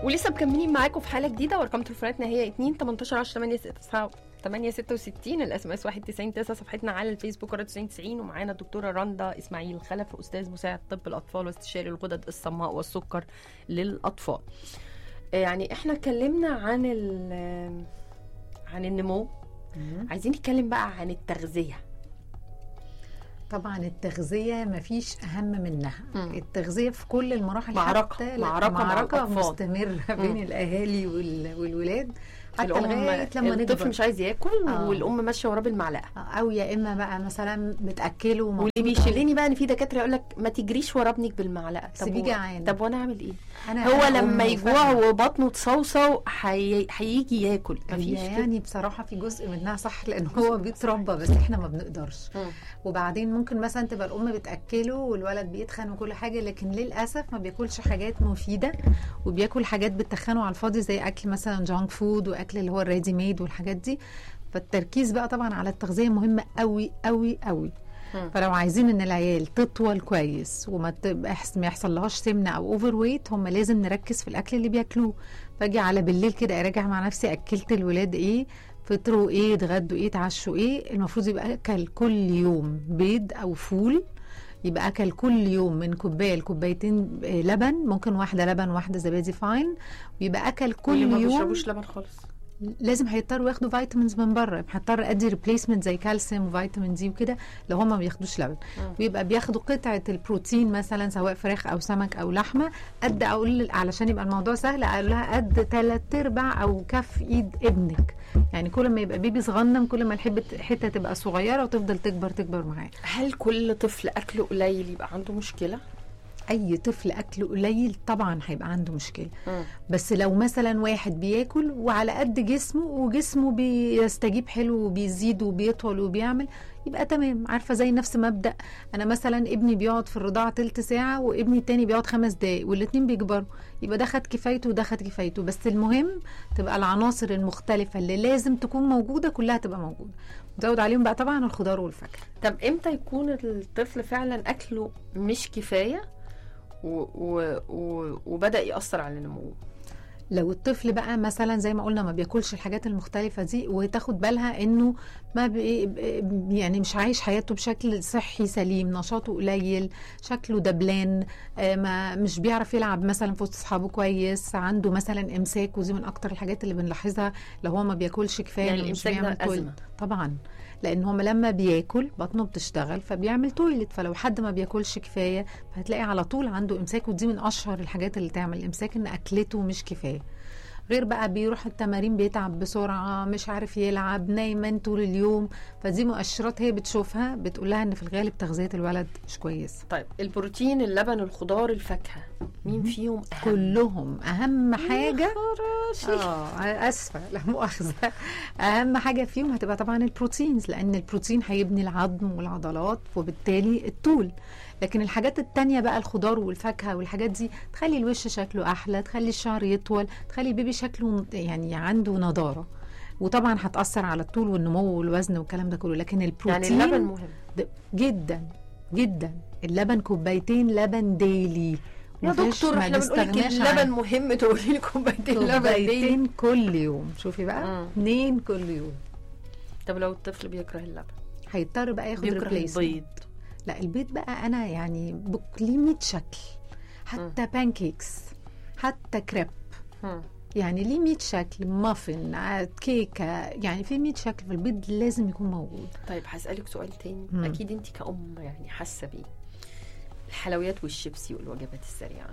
ولسه مكملين معاكم في حاله جديده وارقام تليفوناتنا هي 2 18 10 8 9 8 66 الاس ام اس 91 9 صفحتنا على الفيسبوك راديو 90 ومعانا الدكتوره رندا اسماعيل خلف استاذ مساعد طب الاطفال واستشاري الغدد الصماء والسكر للاطفال. يعني احنا اتكلمنا عن ال- عن النمو عايزين نتكلم بقى عن التغذيه طبعا التغذية مفيش أهم منها مم. التغذية في كل المراحل معركة. حتى معركة مع معركة الأطفال. مستمرة بين الأهالي وال- والولاد حتى الام لغاية لما الطفل نكبر مش عايز ياكل آه. والام ماشيه وراه بالمعلقه أو يا إما بقى مثلا بتأكله واللي ومبسوطة. بيشيلني بقى ان في دكاتره يقول لك ما تجريش ورا ابنك بالمعلقه سيبيه و- جعان. طب وانا اعمل ايه أنا هو أنا لما أم يجوع وفاهمة. وبطنه تصوصو حي... هيجي ياكل مفيش هي كده. يعني بصراحة في جزء منها صح لأن هو بيتربى بس إحنا ما بنقدرش مم. وبعدين ممكن مثلا تبقى الام بتاكله والولد بيتخن وكل حاجه لكن للاسف ما بياكلش حاجات مفيده وبياكل حاجات بتخنه على الفاضي زي اكل مثلا جانك فود واكل اللي هو الريدي ميد والحاجات دي فالتركيز بقى طبعا على التغذيه مهم قوي قوي قوي مم. فلو عايزين ان العيال تطول كويس وما تبقاش ما يحصل لهاش سمنه او اوفر ويت هم لازم نركز في الاكل اللي بياكلوه فاجي على بالليل كده اراجع مع نفسي اكلت الولاد ايه فطروا ايه اتغدوا ايه اتعشوا ايه المفروض يبقى اكل كل يوم بيض او فول يبقى اكل كل يوم من كوبايه لكوبايتين آه، لبن ممكن واحده لبن واحده زبادي فاين ويبقى اكل كل واللي ما يوم بيشربوش لبن خالص لازم هيضطروا ياخدوا فيتامينز من بره هضطر ادي ريبليسمنت زي كالسيوم وفيتامين دي وكده لو هم ما بياخدوش لبن مم. ويبقى بياخدوا قطعه البروتين مثلا سواء فراخ او سمك او لحمه قد اقول علشان يبقى الموضوع سهل اقول لها قد ثلاث ارباع او كف ايد ابنك يعني كل ما يبقى بيبي صغنن كل ما الحبه حته تبقى صغيره وتفضل تكبر تكبر معاه هل كل طفل اكله قليل يبقى عنده مشكله اي طفل اكله قليل طبعا هيبقى عنده مشكله مم. بس لو مثلا واحد بياكل وعلى قد جسمه وجسمه بيستجيب حلو وبيزيد وبيطول وبيعمل يبقى تمام عارفه زي نفس مبدا انا مثلا ابني بيقعد في الرضاعه تلت ساعه وابني التاني بيقعد خمس دقايق والاتنين بيكبروا يبقى ده خد كفايته وده خد كفايته بس المهم تبقى العناصر المختلفه اللي لازم تكون موجوده كلها تبقى موجوده زود عليهم بقى طبعا الخضار والفاكهه طب امتى يكون الطفل فعلا اكله مش كفايه و... و... و... وبدا ياثر على نموه لو الطفل بقى مثلا زي ما قلنا ما بياكلش الحاجات المختلفة دي وتاخد بالها انه ما بي يعني مش عايش حياته بشكل صحي سليم نشاطه قليل شكله دبلان آه، ما مش بيعرف يلعب مثلا في وسط اصحابه كويس عنده مثلا امساك ودي من اكتر الحاجات اللي بنلاحظها لو هو ما بياكلش كفايه يعني إنه مش الإمساك ده بيعمل تويلت. أزمة. طبعا لان هو لما بياكل بطنه بتشتغل فبيعمل تويلت فلو حد ما بياكلش كفايه فهتلاقي على طول عنده امساك ودي من اشهر الحاجات اللي تعمل امساك ان اكلته مش كفايه غير بقى بيروح التمارين بيتعب بسرعه مش عارف يلعب نايمان طول اليوم فدي مؤشرات هي بتشوفها بتقول لها ان في الغالب تغذيه الولد مش كويسه طيب البروتين اللبن الخضار الفاكهه مين فيهم اهم كلهم اهم حاجه خراشي. اه اسفه لا مؤاخذه اهم حاجه فيهم هتبقى طبعا البروتينز لان البروتين هيبني العظم والعضلات وبالتالي الطول لكن الحاجات التانية بقى الخضار والفاكهة والحاجات دي تخلي الوش شكله أحلى تخلي الشعر يطول تخلي البيبي شكله يعني عنده نضارة وطبعا هتأثر على الطول والنمو والوزن والكلام ده كله لكن يعني البروتين اللبن مهم ده جدا جدا اللبن كوبايتين لبن ديلي يا مفيش- دكتور ما احنا بنقول لك نستغناش اللبن عن- مهم تقولي لي كوبايتين لبن دي كوبايتين كل يوم شوفي بقى مم. اتنين كل يوم طب لو الطفل بيكره اللبن هيضطر بقى ياخد بيكره ريبليس البيض لا البيض بقى انا يعني بك- ليه 100 شكل حتى بانكيكس حتى كريب مم. يعني ليه 100 شكل مافن آه، كيكه يعني في 100 شكل فالبيض لازم يكون موجود طيب هسألك سؤال تاني مم. أكيد أنت كأم يعني حاسة بيه الحلويات والشيبسي والوجبات السريعة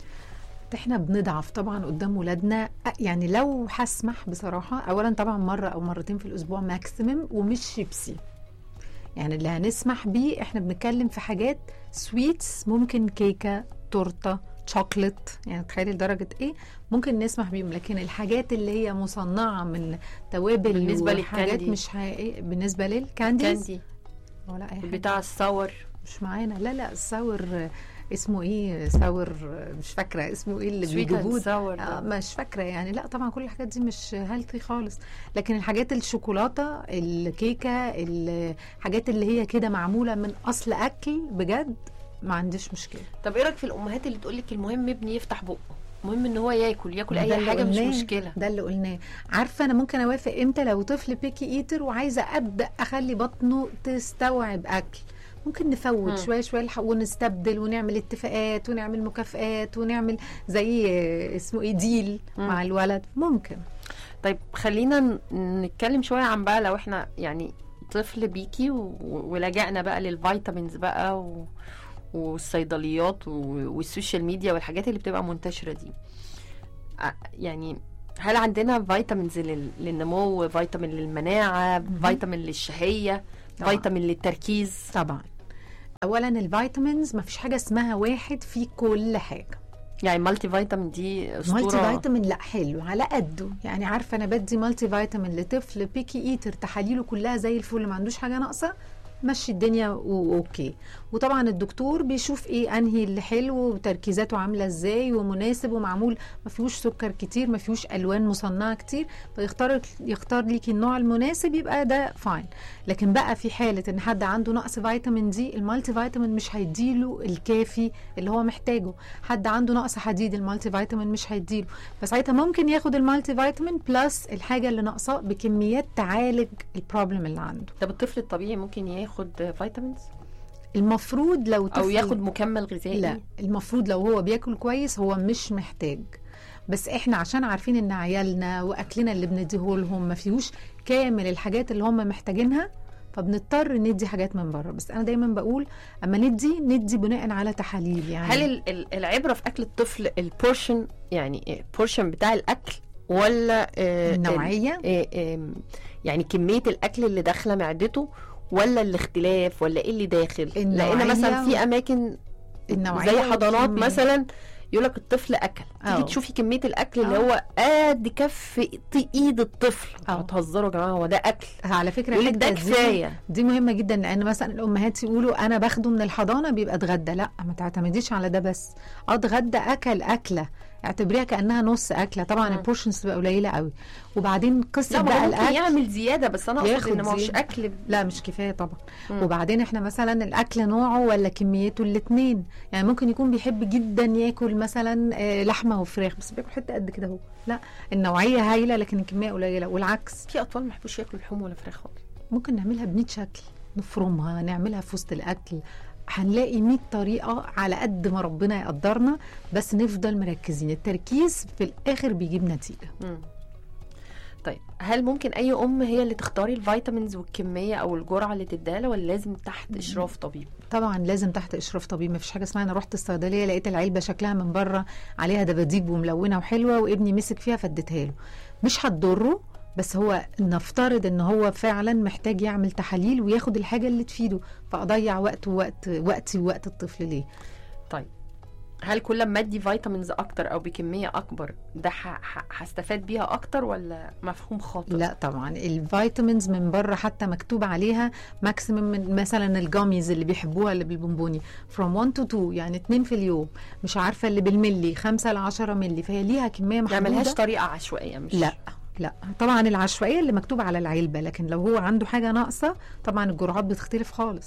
احنا بنضعف طبعا قدام ولادنا أ- يعني لو هسمح بصراحه اولا طبعا مره او مرتين في الاسبوع ماكسيمم ومش شيبسي يعني اللي هنسمح بيه احنا بنتكلم في حاجات سويتس ممكن كيكه تورته شوكليت يعني تخيلي لدرجه ايه ممكن نسمح بيهم لكن الحاجات اللي هي مصنعه من توابل بالنسبة وحاجات للكاندي. مش حقيقية بالنسبه للكانديز كاندي ولا اي حاجه بتاع الصور مش معانا لا لا الساور اسمه ايه ساور مش فاكره اسمه ايه اللي سويت بيجيبوه صور آه مش فاكره يعني لا طبعا كل الحاجات دي مش هيلثي خالص لكن الحاجات الشوكولاته الكيكه الحاجات اللي هي كده معموله من اصل اكل بجد ما عنديش مشكله طب ايه رايك في الامهات اللي تقول لك المهم ابني يفتح بقه المهم ان هو ياكل ياكل ده اي اللي حاجه مش قلناه. مشكله ده اللي قلناه عارفه انا ممكن اوافق امتى لو طفل بيكي ايتر وعايزه ابدا اخلي بطنه تستوعب اكل ممكن نفوت مم. شويه شويه الح- ونستبدل ونعمل اتفاقات ونعمل مكافآت ونعمل زي آه، اسمه ايه ديل مم. مع الولد ممكن طيب خلينا ن- نتكلم شويه عن بقى لو احنا يعني طفل بيكي و- ولجأنا بقى للفيتامينز بقى و... والصيدليات و... والسوشيال ميديا والحاجات اللي بتبقى منتشره دي ع- يعني هل عندنا فيتامينز لل... للنمو فيتامين للمناعه مهم. فيتامين للشهيه طبعاً. فيتامين للتركيز طبعا اولا الفيتامينز ما فيش حاجه اسمها واحد في كل حاجه يعني مالتي فيتامين دي مالتي اسطوره فيتامين لا حلو على قده يعني عارفه انا بدي مالتي فيتامين لطفل بيكي ايتر تحاليله كلها زي الفل ما عندوش حاجه ناقصه مشي الدنيا واوكي وطبعا الدكتور بيشوف ايه انهي اللي حلو وتركيزاته عامله ازاي ومناسب ومعمول ما فيهوش سكر كتير ما فيهوش الوان مصنعه كتير فيختار يختار ليكي النوع المناسب يبقى ده فاين لكن بقى في حاله ان حد عنده نقص فيتامين دي المالتي فيتامين مش هيديله الكافي اللي هو محتاجه حد عنده نقص حديد المالتي فيتامين مش هيديله فساعتها ممكن ياخد المالتي فيتامين بلس الحاجه اللي ناقصاه بكميات تعالج البروبلم اللي عنده طب الطفل الطبيعي ممكن ياخد فيتامينز المفروض لو او طفل ياخد مكمل غذائي لا المفروض لو هو بياكل كويس هو مش محتاج بس احنا عشان عارفين ان عيالنا واكلنا اللي بنديه لهم ما فيهوش كامل الحاجات اللي هم محتاجينها فبنضطر ندي حاجات من بره بس انا دايما بقول اما ندي ندي بناء على تحاليل يعني هل ال- ال- العبره في اكل الطفل البورشن يعني البورشن بتاع الاكل ولا آه، النوعيه ال- آه، آم، يعني كميه الاكل اللي داخله معدته ولا الاختلاف ولا ايه اللي داخل لان النوعية مثلا في اماكن النوعيه زي حضانات والكمية. مثلا يقول لك الطفل اكل تيجي أه. تشوفي كميه الاكل اللي أه. هو قد كف ايد الطفل أه. هتهزروا يا جماعه هو ده اكل على فكره يقول لك ده الحتة دي- كفايه دي مهمه جدا لان مثلا الامهات يقولوا انا باخده من الحضانه بيبقى اتغدى لا ما تعتمديش على ده بس اه اتغدى اكل اكله اعتبريها كانها نص اكله طبعا مم. البورشنز تبقى قليله قوي وبعدين قصه لا ما بقى هو ممكن الاكل يعمل زياده بس انا اقصد ياخد ان ما هوش زيادة. اكل لا مش كفايه طبعا مم. وبعدين احنا مثلا الاكل نوعه ولا كميته الاثنين يعني ممكن يكون بيحب جدا ياكل مثلا آه، لحمه وفراخ بس بياكل حته قد كده اهو لا النوعيه هايله لكن الكميه قليله والعكس في اطفال ما يحبوش ياكلوا لحوم ولا فراخ خالص ممكن نعملها ب 100 شكل نفرمها نعملها في وسط الاكل هنلاقي 100 طريقه على قد ما ربنا يقدرنا بس نفضل مركزين التركيز في الاخر بيجيب نتيجه مم. طيب هل ممكن اي ام هي اللي تختاري الفيتامينز والكميه او الجرعه اللي تديها لها ولا لازم تحت اشراف طبيب طبعا لازم تحت اشراف طبيب ما فيش حاجه اسمها انا رحت الصيدليه لقيت العلبه شكلها من بره عليها دباديب وملونه وحلوه وابني مسك فيها فاديتها له مش هتضره بس هو نفترض ان هو فعلا محتاج يعمل تحاليل وياخد الحاجه اللي تفيده فاضيع وقت ووقت وقتي ووقت الطفل ليه طيب هل كل ما ادي فيتامينز اكتر او بكميه اكبر ده ح- ح- هستفاد بيها اكتر ولا مفهوم خاطئ لا طبعا الفيتامينز من بره حتى مكتوب عليها ماكسيمم من مثلا الجاميز اللي بيحبوها اللي بالبونبوني from 1 to 2 يعني 2 في اليوم مش عارفه اللي بالملي 5 ل 10 ملي فهي ليها كميه ما محدوده يعملهاش طريقه عشوائيه مش لا لا طبعا العشوائيه اللي مكتوب على العلبه لكن لو هو عنده حاجه ناقصه طبعا الجرعات بتختلف خالص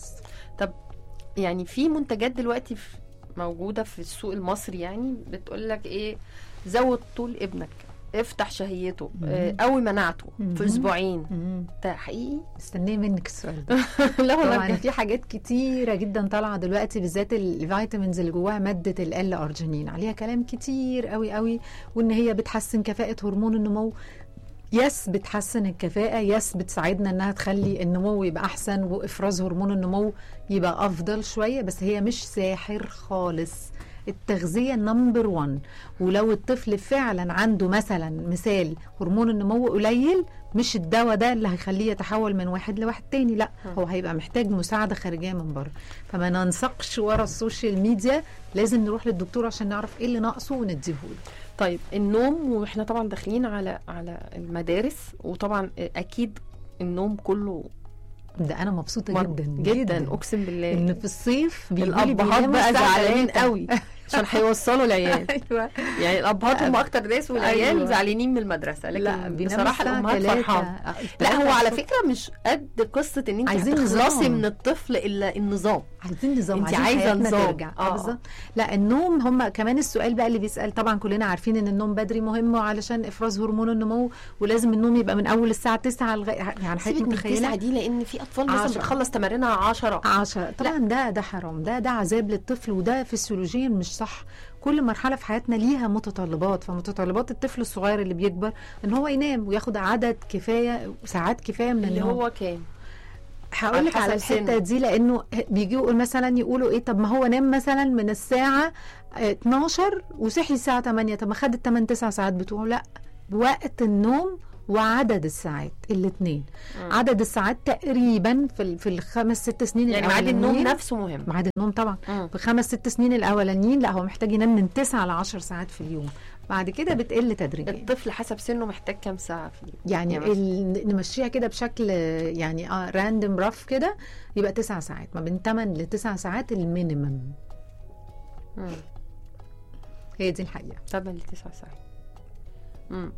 يعني في منتجات دلوقتي في موجوده في السوق المصري يعني بتقول لك ايه زود طول ابنك افتح شهيته مم. آه، قوي مناعته مم. في اسبوعين مم. ده حقيقي مستنيه منك السؤال ده لا والله طبعا بجد. في حاجات كتيره جدا طالعه دلوقتي بالذات الفيتامينز اللي جواها ماده ال ارجينين عليها كلام كتير قوي قوي وان هي بتحسن كفاءه هرمون النمو يس بتحسن الكفاءة يس بتساعدنا انها تخلي النمو يبقى احسن وافراز هرمون النمو يبقى افضل شوية بس هي مش ساحر خالص التغذية نمبر 1 ولو الطفل فعلا عنده مثلا مثال هرمون النمو قليل مش الدواء ده اللي هيخليه يتحول من واحد لواحد تاني لا هو هيبقى محتاج مساعدة خارجية من بره فما ننسقش ورا السوشيال ميديا لازم نروح للدكتور عشان نعرف ايه اللي ناقصه ونديهوله طيب النوم واحنا طبعا داخلين على على المدارس وطبعا اكيد النوم كله ده انا مبسوطة مر- جدا جدا, جداً اقسم بالله ان في الصيف بيقولوا لي الابهات بيناموا بقى الساعة زعلانين 3. قوي عشان هيوصلوا العيال ايوه يعني الابهات هم اكتر ناس والعيال أيوة. زعلانين من المدرسه لكن لا بيناموا بصراحه الساعة الامهات تلاتة. فرحانه آه، لا هو تلاتة على الصبح. فكره مش قد قصه ان انت عايزين هتخلصي نظام. من الطفل الا النظام عايزين نظام انت عايزين عايزة حياتنا نظام. ترجع آه. اه بالظبط لا النوم هم كمان السؤال بقى اللي بيسال طبعا كلنا عارفين ان النوم بدري مهم علشان افراز هرمون النمو ولازم النوم يبقى من اول الساعه 9 لغايه يعني حضرتك سيبك من التسعه متخيله دي لان في اطفال مثلا عشرة. بتخلص تمارينها 10 10 طبعا ده ده حرام ده ده عذاب للطفل وده فسيولوجيا مش صح كل مرحله في حياتنا ليها متطلبات فمتطلبات الطفل الصغير اللي بيكبر ان هو ينام وياخد عدد كفايه ساعات كفايه من اللي النوم هو كام هقول لك على على حسب الحته سنه. دي لانه بيجي يقول مثلا يقولوا ايه طب ما هو نام مثلا من الساعه آه، 12 وصحي الساعه 8 طب ما خد ال 8 9 ساعات بتوعه لا وقت النوم وعدد الساعات الاثنين عدد الساعات تقريبا في ال- في الخمس ست سنين يعني ميعاد النوم الأولانيين- نفسه مهم ميعاد النوم طبعا مم. في خمس ست سنين الاولانيين لا هو محتاج ينام من 9 ل 10 ساعات في اليوم بعد كده بتقل تدريجيا الطفل حسب سنه محتاج كام ساعه في اليوم يعني يعني ال- نمشيها كده بشكل آه، يعني اه راندم رف كده يبقى تسع ساعات ما بين 8 ل 9 ساعات المينيمم مم. هي دي الحقيقه 8 ل 9 ساعات مم.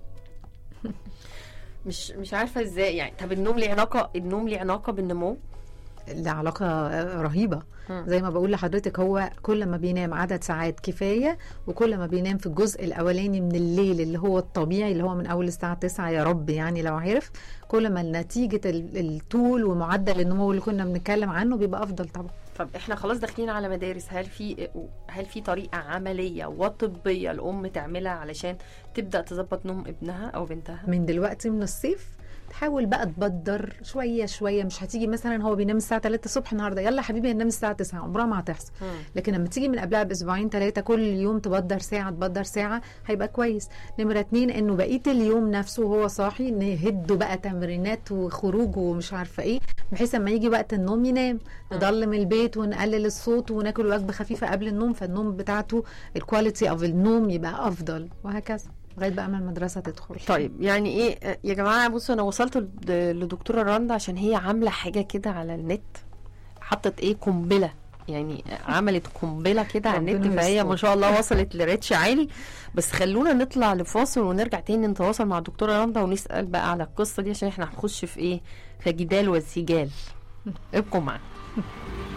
مش مش عارفه ازاي يعني طب النوم ليه علاقه النوم ليه علاقه بالنمو ده علاقه آه، رهيبه مم. زي ما بقول لحضرتك هو كل ما بينام عدد ساعات كفايه وكل ما بينام في الجزء الاولاني من الليل اللي هو الطبيعي اللي هو من اول الساعه 9 يا رب يعني لو عرف كل ما نتيجه ال- الطول ومعدل النمو اللي كنا بنتكلم عنه بيبقى افضل طبعا طب احنا خلاص داخلين على مدارس هل في هل في طريقه عمليه وطبيه الام تعملها علشان تبدا تظبط نوم ابنها او بنتها من دلوقتي من الصيف تحاول بقى تبدر شويه شويه مش هتيجي مثلا هو بينام الساعه 3 الصبح النهارده يلا حبيبي هننام الساعه 9 عمرها ما هتحصل مم. لكن لما تيجي من قبلها باسبوعين ثلاثه كل يوم تبدر ساعه تبدر ساعه هيبقى كويس نمره اتنين انه بقيه اليوم نفسه وهو صاحي نهده بقى تمرينات وخروج ومش عارفه ايه بحيث اما يجي وقت النوم ينام نضلم البيت ونقلل الصوت وناكل وجبه خفيفه قبل النوم فالنوم بتاعته الكواليتي اوف النوم يبقى افضل وهكذا لغايه بقى ما المدرسه تدخل طيب يعني ايه يا جماعه بصوا انا وصلت لد- لدكتوره رندا عشان هي عامله حاجه كده على النت حطت ايه قنبله يعني عملت قنبله كده على النت ربنا فهي يستر. ما شاء الله وصلت لريتش عالي بس خلونا نطلع لفاصل ونرجع تاني نتواصل مع الدكتوره رندا ونسال بقى على القصه دي عشان احنا هنخش في ايه في جدال وسجال ابقوا معانا